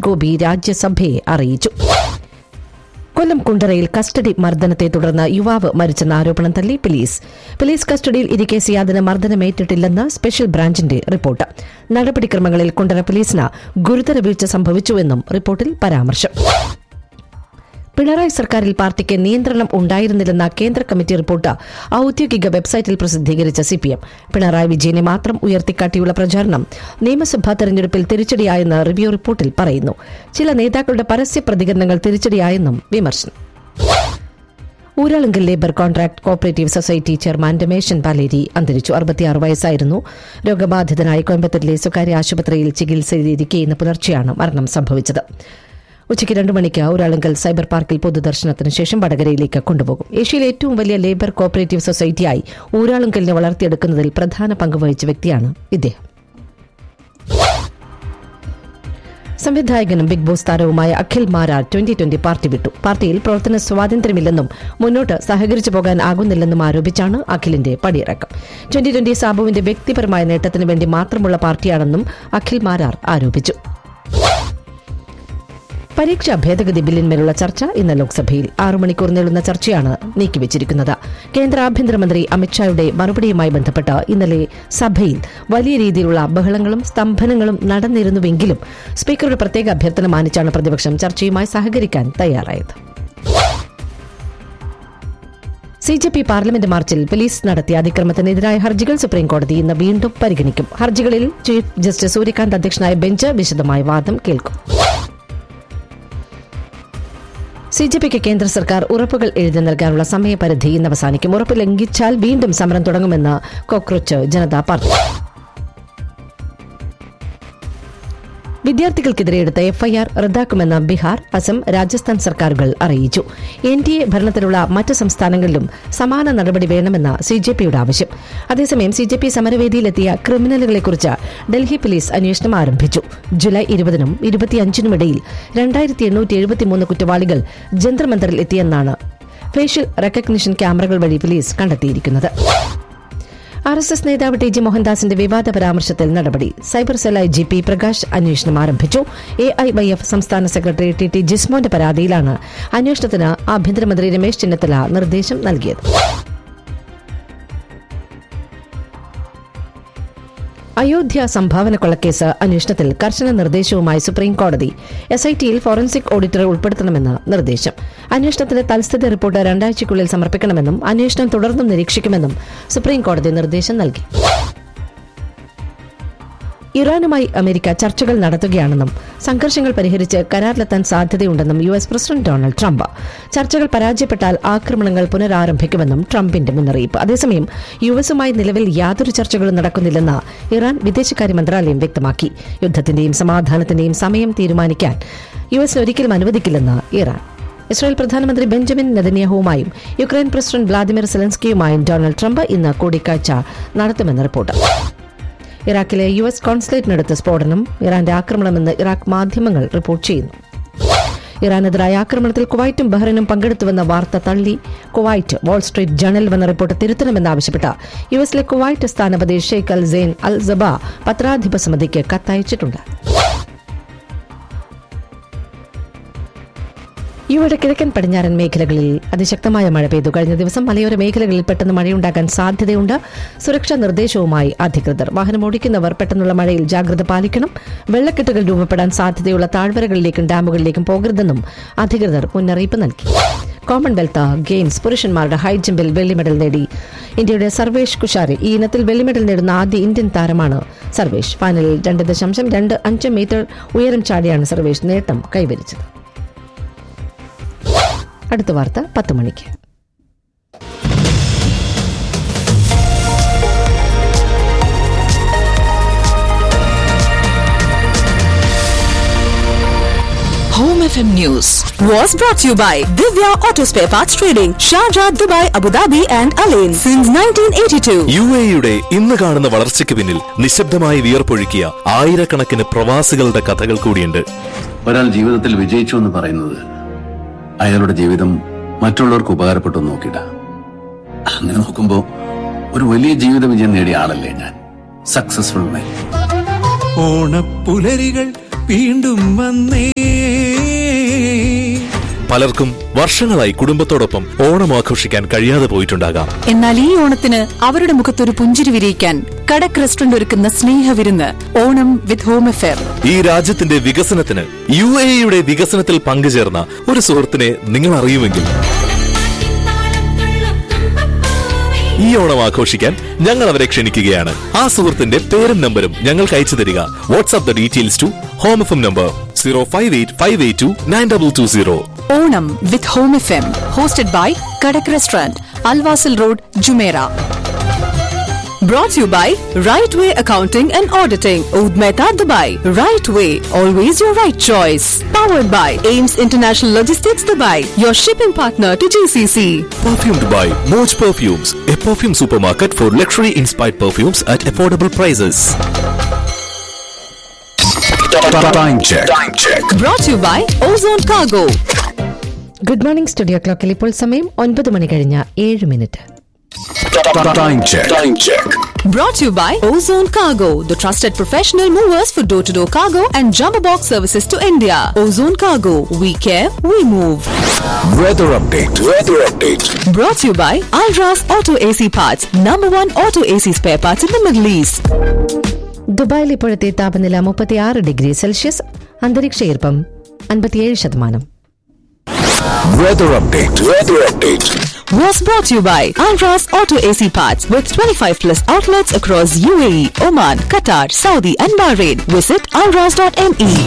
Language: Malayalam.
സുരേഷ് ഗോപി രാജ്യസഭയെ അറിയിച്ചു കൊല്ലം കുണ്ടറയിൽ കസ്റ്റഡി മർദ്ദനത്തെ തുടർന്ന് യുവാവ് മരിച്ചെന്ന ആരോപണം തള്ളി പോലീസ് പോലീസ് കസ്റ്റഡിയിൽ ഇരിക്കെ സിയാദിന് മർദ്ദനമേറ്റിട്ടില്ലെന്ന് സ്പെഷ്യൽ ബ്രാഞ്ചിന്റെ റിപ്പോർട്ട് നടപടിക്രമങ്ങളിൽ കുണ്ടറ പോലീസിന് ഗുരുതര വീഴ്ച സംഭവിച്ചുവെന്നും റിപ്പോർട്ടിൽ പരാമർശം പിണറായി സർക്കാരിൽ പാർട്ടിക്ക് നിയന്ത്രണം ഉണ്ടായിരുന്നില്ലെന്ന കേന്ദ്ര കമ്മിറ്റി റിപ്പോർട്ട് ഔദ്യോഗിക വെബ്സൈറ്റിൽ പ്രസിദ്ധീകരിച്ച സിപിഎം പിണറായി വിജയനെ മാത്രം ഉയർത്തിക്കാട്ടിയുള്ള പ്രചാരണം നിയമസഭാ തെരഞ്ഞെടുപ്പിൽ തിരിച്ചടിയായെന്ന് റിവ്യൂ റിപ്പോർട്ടിൽ പറയുന്നു ചില നേതാക്കളുടെ പരസ്യ പ്രതികരണങ്ങൾ തിരിച്ചടിയായെന്നും വിമർശനം Uralungal labour contract cooperative society chairman Ramesan Paleri അന്തരിച്ചു അറുപത്തിയാറ് വയസ്സായിരുന്നു രോഗബാധിതനായി കോയമ്പത്തൂരിലെ സ്വകാര്യ ആശുപത്രിയിൽ ചികിത്സയിലിരിക്കെ ഇന്ന് പുലർച്ചെയാണ് മരണം സംഭവിച്ചത് ഉച്ചയ്ക്ക് രണ്ട് മണിക്ക് ഊരാളുങ്കൽ സൈബർ പാർക്കിൽ പൊതുദർശനത്തിന് ശേഷം വടകരയിലേക്ക് കൊണ്ടുപോകും ഏഷ്യയിലെ ഏറ്റവും വലിയ ലേബർ കോപ്പറേറ്റീവ് സൊസൈറ്റിയായി ഊരാളുങ്കലിനെ വളർത്തിയെടുക്കുന്നതിൽ പ്രധാന പങ്കുവഹിച്ച വ്യക്തിയാണ് ഇദ്ദേഹം സംവിധായകനും ബിഗ് ബോസ് താരവുമായ Akhil Marar twenty twenty party വിട്ടു പാർട്ടിയിൽ പ്രവർത്തന സ്വാതന്ത്ര്യമില്ലെന്നും മുന്നോട്ട് സഹകരിച്ചു പോകാൻ ആകുന്നില്ലെന്നും ആരോപിച്ചാണ് അഖിലിന്റെ പടിയിറക്കം ട്വന്റി ട്വന്റി സാബുവിന്റെ വ്യക്തിപരമായ നേട്ടത്തിന് വേണ്ടി മാത്രമുള്ള പാർട്ടിയാണെന്നും അഖിൽ മാരാർ ആരോപിച്ചു പരീക്ഷാ ഭേദഗതി ബില്ലിന്മേലുള്ള ചർച്ച ഇന്ന് ലോക്സഭയിൽ ആറു മണിക്കൂർ നീളുന്ന ചർച്ചയാണ് നീക്കിവച്ചിരിക്കുന്നത് കേന്ദ്ര ആഭ്യന്തരമന്ത്രി അമിത്ഷായുടെ മറുപടിയുമായി ബന്ധപ്പെട്ട് ഇന്നലെ സഭയിൽ വലിയ രീതിയിലുള്ള ബഹളങ്ങളും സ്തംഭനങ്ങളും നടന്നിരുന്നുവെങ്കിലും സ്പീക്കറുടെ പ്രത്യേക അഭ്യർത്ഥന മാനിച്ചാണ് പ്രതിപക്ഷം ചർച്ചയുമായി സഹകരിക്കാൻ തയ്യാറായത് സി ജെ പി പാർലമെന്റ് മാർച്ചിൽ പോലീസ് നടത്തിയ അതിക്രമത്തിനെതിരായ ഹർജികൾ സുപ്രീംകോടതി ഇന്ന് വീണ്ടും പരിഗണിക്കും ഹർജികളിൽ ചീഫ് ജസ്റ്റിസ് സൂര്യകാന്ത് അധ്യക്ഷനായ ബെഞ്ച് വിശദമായ വാദം കേൾക്കും സി ജെ പിക്ക് കേന്ദ്ര സർക്കാർ ഉറപ്പുകൾ എഴുതി നൽകാനുള്ള സമയപരിധി ഇന്ന് അവസാനിക്കും ഉറപ്പ് ലംഘിച്ചാൽ വീണ്ടും സമരം തുടങ്ങുമെന്ന് കോക്രോച്ച് ജനതാ പാർട്ടി വിദ്യാർത്ഥികൾക്കെതിരെ എടുത്ത എഫ്ഐആർ റദ്ദാക്കുമെന്ന് ബീഹാർ അസം രാജസ്ഥാൻ സർക്കാരുകൾ അറിയിച്ചു എൻ ഡി എ ഭരണത്തിലുള്ള മറ്റ് സംസ്ഥാനങ്ങളിലും സമാന നടപടി വേണമെന്ന സി ജെ പിയുടെ ആവശ്യം അതേസമയം സി ജെ പി സമരവേദിയിലെത്തിയ ക്രിമിനലുകളെക്കുറിച്ച് ഡൽഹി പോലീസ് അന്വേഷണം ആരംഭിച്ചു ജൂലൈ ഇരുപതിനും ഇരുപത്തിയഞ്ചിനുമിടയിൽ രണ്ടായിരത്തി എണ്ണൂറ്റി എഴുപത്തിമൂന്ന് കുറ്റവാളികൾ ജന്തർമന്ദറിൽ എത്തിയെന്നാണ് ഫേഷ്യൽ റെക്കഗ്നിഷൻ ക്യാമറകൾ വഴി പോലീസ് കണ്ടെത്തിയിരിക്കുന്നത് ആർ എസ് എസ് നേതാവ് ടി ജി മോഹൻദാസിന്റെ വിവാദ പരാമർശത്തിൽ നടപടി cyber cell I G P Prakash അന്വേഷണം ആരംഭിച്ചു എ ഐ വൈ എഫ് സംസ്ഥാന സെക്രട്ടറി ടി ടി ജിസ്മോന്റെ പരാതിയിലാണ് അന്വേഷണത്തിന് ആഭ്യന്തരമന്ത്രി രമേശ് ചെന്നിത്തല നിർദ്ദേശം നൽകിയത് അയോധ്യ സംഭാവന കൊള്ളക്കേസ് അന്വേഷണത്തിൽ കർശന നിർദ്ദേശവുമായി സുപ്രീംകോടതി എസ് ഐ ടിയിൽ ഫോറൻസിക് ഓഡിറ്ററെ ഉൾപ്പെടുത്തണമെന്ന് നിർദ്ദേശം അന്വേഷണത്തിന്റെ തൽസ്ഥിതി റിപ്പോർട്ട് രണ്ടാഴ്ചയ്ക്കുള്ളിൽ സമർപ്പിക്കണമെന്നും അന്വേഷണം തുടർന്നും നിരീക്ഷിക്കുമെന്നും സുപ്രീംകോടതി നിർദ്ദേശം നൽകി ഇറാനുമായി അമേരിക്ക ചർച്ചകൾ നടത്തുകയാണെന്നും സംഘർഷങ്ങൾ പരിഹരിച്ച് കരാറിലെത്താൻ സാധ്യതയുണ്ടെന്നും U S president Donald Trump ചർച്ചകൾ പരാജയപ്പെട്ടാൽ ആക്രമണങ്ങൾ പുനരാരംഭിക്കുമെന്നും ട്രംപിന്റെ മുന്നറിയിപ്പ് അതേസമയം യു എസുമായി നിലവിൽ യാതൊരു ചർച്ചകളും നടക്കുന്നില്ലെന്ന് ഇറാൻ വിദേശകാര്യ മന്ത്രാലയം വ്യക്തമാക്കി യുദ്ധത്തിന്റെയും സമാധാനത്തിന്റെയും സമയം തീരുമാനിക്കാൻ യു എസിന് ഒരിക്കലും അനുവദിക്കില്ലെന്ന് ഇറാൻ ഇസ്രായേൽ പ്രധാനമന്ത്രി ബെഞ്ചമിൻ നെതന്യാഹുവുമായും യുക്രൈൻ പ്രസിഡന്റ് വ്ളാദിമിർ സെലൻസ്കിയുമായും ഡൊണാൾഡ് ട്രംപ് ഇന്ന് കൂടിക്കാഴ്ച നടത്തുമെന്ന് റിപ്പോർട്ട് ഇറാഖിലെ യു എസ് കോൺസുലേറ്റിനടുത്ത് സ്ഫോടനം ഇറാന്റെ ആക്രമണമെന്ന് ഇറാഖ് മാധ്യമങ്ങൾ റിപ്പോർട്ട് ചെയ്യുന്നു ഇറാനെതിരായ ആക്രമണത്തിൽ കുവൈറ്റും ബഹ്റൈനും പങ്കെടുത്തുവെന്ന വാർത്ത തള്ളി കുവൈറ്റ് വാൾസ്ട്രീറ്റ് ജേണൽ വന്ന റിപ്പോർട്ട് തിരുത്തണമെന്നാവശ്യപ്പെട്ട് യു എസിലെ കുവൈറ്റ് സ്ഥാനപതി ഷെയ്ഖ് അൽ സെയ്ൻ അൽ സബ പത്രാധിപ സമിതിക്ക് കത്തയച്ചിട്ടുണ്ട് ഇവിടെ കിഴക്കൻ പടിഞ്ഞാറൻ മേഖലകളിൽ അതിശക്തമായ മഴ പെയ്തു കഴിഞ്ഞ ദിവസം മലയോര മേഖലകളിൽ പെട്ടെന്ന് മഴയുണ്ടാകാൻ സാധ്യതയുണ്ട് സുരക്ഷാ നിർദ്ദേശവുമായി അധികൃതർ വാഹനം ഓടിക്കുന്നവർ പെട്ടെന്നുള്ള മഴയിൽ ജാഗ്രത പാലിക്കണം വെള്ളക്കെട്ടുകൾ രൂപപ്പെടാൻ സാധ്യതയുള്ള താഴ്വരകളിലേക്കും ഡാമുകളിലേക്കും പോകരുതെന്നും അധികൃതർ മുന്നറിയിപ്പ് നൽകി കോമൺവെൽത്ത് ഗെയിംസ് പുരുഷന്മാരുടെ ഹൈ ജമ്പിൽ വെള്ളി മെഡൽ നേടി ഇന്ത്യയുടെ സർവേഷ് കുഷാരി ഈ ഇനത്തിൽ വെള്ളി മെഡൽ നേടുന്ന ആദ്യ ഇന്ത്യൻ താരമാണ് സർവേഷ് ഫൈനലിൽ രണ്ട് ദശാംശം രണ്ട് അഞ്ച് മീറ്റർ ഉയരം ചാടിയാണ് സർവേഷ് നേട്ടം കൈവരിച്ചത് അടുത്ത വാർത്ത പത്ത് മണിക്ക് Home FM News was brought to you by Divya Auto Spare Parts Trading, Sharjah, Dubai, Abu Dhabi, and Alain since 1982. U എയുടെ ഇന്ന് കാണുന്ന വളർച്ചയ്ക്ക് പിന്നിൽ നിശബ്ദമായി വിയർപ്പൊഴുക്കിയ ആയിരക്കണക്കിന് പ്രവാസികളുടെ കഥകൾ കൂടിയുണ്ട് ഒരാൾ ജീവിതത്തിൽ വിജയിച്ചു എന്ന് പറയുന്നത് അയാളുടെ ജീവിതം മറ്റുള്ളവർക്ക് ഉപകാരപ്പെട്ടു എന്ന് നോക്കിയിട്ട അങ്ങനെ നോക്കുമ്പോ ഒരു വലിയ ജീവിത വിജയം നേടിയ ആളല്ലേ ഞാൻ സക്സസ്ഫുൾ മാൻ ഓണപ്പുലരികൾ വീണ്ടും വന്നേ പലർക്കും വർഷങ്ങളായി കുടുംബത്തോടൊപ്പം ഓണം ആഘോഷിക്കാൻ കഴിയാതെ പോയിട്ടുണ്ടാകാം എന്നാൽ ഈ ഓണത്തിന് അവരുടെ മുഖത്തൊരു പുഞ്ചിരി വിരിയിക്കാൻ കടക് റെസ്റ്റോറന്റ് ഒരുക്കുന്ന സ്നേഹവിരുന്ന് ഓണം വിത്ത് ഹോം എഫെയർ ഈ രാജ്യത്തിന്റെ വികസനത്തിന് യു എ ഇയുടെ വികസനത്തിൽ പങ്കുചേർന്ന ഒരു സുഹൃത്തിനെ നിങ്ങൾ അറിയുമെങ്കിൽ ഈ ഓണം ആഘോഷിക്കാൻ ഞങ്ങൾ അവരെ ക്ഷണിക്കുകയാണ് ആ സുഹൃത്തിന്റെ പേരും നമ്പരും ഞങ്ങൾക്ക് അയച്ചു തരിക WhatsApp the details to home F M number zero five eight five eight two nine double two zero Onam with home F M hosted by Kadak restaurant Al Wasl road Jumeirah Brought to you by Right Way Accounting and Auditing, Oud Mehta, Dubai. Right Way, always your right choice. Powered by Ames International Logistics, Dubai, your shipping partner to GCC. Perfumed by Moj Perfumes, a perfume supermarket for luxury inspired perfumes at affordable prices. Time check. Time check. Brought to you by Ozone Cargo. Good morning studio ക്ലോക്കിൽ ഇപ്പോൾ സമയം ഒൻപത് മണി കഴിഞ്ഞ ഏഴ് minute Time check. Time check. Brought to you by Ozone Cargo, the trusted professional movers for door to door cargo and jumbo box services to India. Ozone Cargo, we care, we move. Weather update. Weather update. Brought to you by Alras Auto AC Parts, number one auto AC spare parts in the Middle East. ദുബായിൽ ഇപ്പോഴത്തെ താപനില മുപ്പത്തിയാറ് ഡിഗ്രി സെൽഷ്യസ് അന്തരീക്ഷ ഈർപ്പം അൻപത്തിയേഴ് ശതമാനം Weather update. Weather update. Was brought to you by Alras Auto AC Parts with 25 plus outlets across UAE, Oman, Qatar, Saudi, and Bahrain. Visit alras.me.